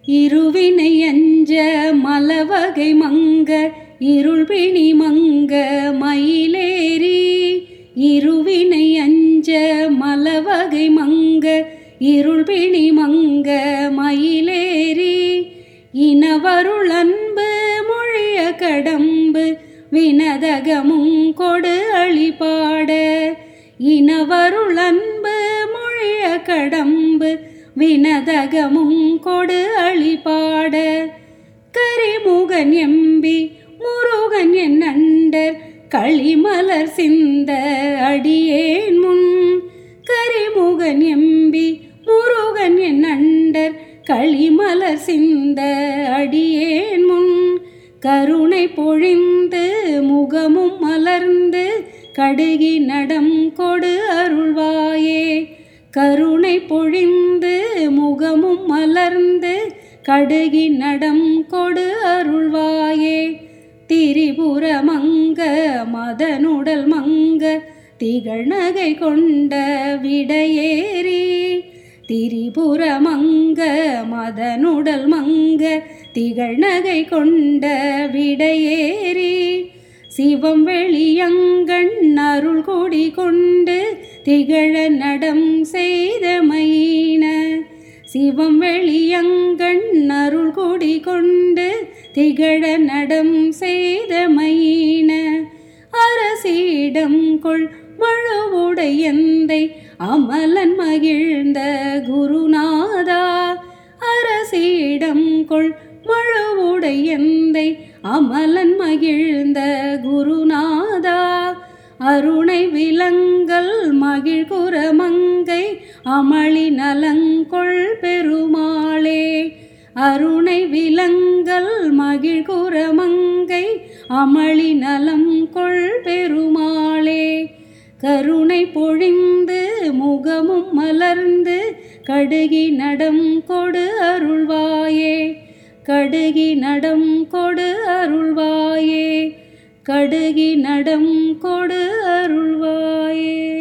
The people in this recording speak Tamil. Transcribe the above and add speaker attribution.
Speaker 1: இருவினை அஞ்ச மலவகை மங்க இருள்பிணி மங்க மயிலேறி இருவினை அஞ்ச மலவகை மங்க இருள்பிணி மங்க மயிலேறி இனவருள் அன்பு மொழிய கடம்பு வினதகமும் கொடு அழிபாட இனவருள் அன்பு மொழிய கடம்பு வினதகமும் கொடு அழிபாட கரிமுகன் எம்பி முருகன் என் அண்டர் களிமலர் சிந்த அடியேன் முன் கரிமுகன் எம்பி முருகன் என் அண்டர் களிமலர் சிந்த அடியேன் முன் கருணை பொழிந்து முகமும் மலர்ந்து கடுகி நடம் கொடு அருள்வாயே கருணை பொழிந்து முகமும் மலர்ந்து கடுகி நடம் கொடு அருள்வாயே திரிபுர மங்க மதனுடல் மங்க திகழ்நகை கொண்ட விடையேறி திரிபுர மங்க மதனுடல் மங்க திகழ்நகை கொண்ட விடையேறி சிவம் வெளியங்கண் அருள் கொடி கொண்டு திகழ நடம் செய்த மயின சிவம் வெளியங்கண் அருள் கொடி கொண்டு திகழ நடம் செய்த மயின அரசிடம் கொள் மழுவுடையந்தை அமலன் மகிழ்ந்த குருநாதா அரசிடம் கொள் மழுவுடையந்தை அமலன் மகிழ்ந்த குருநாதா அருணை விலங்கல் மகிழ்குற மங்கை அமளி நலங்கொள் பெருமாளே அருணை விலங்கல் மகிழ்குற மங்கை அமளி நலம் கொள் பெருமாளே கருணை பொழிந்து முகமும் மலர்ந்து கடுகி நடம் கொடு அருள்வாயே கடுகி நடம் கொடு அருள்வாயே கடுகி நடம் கொடு அருள்வாயே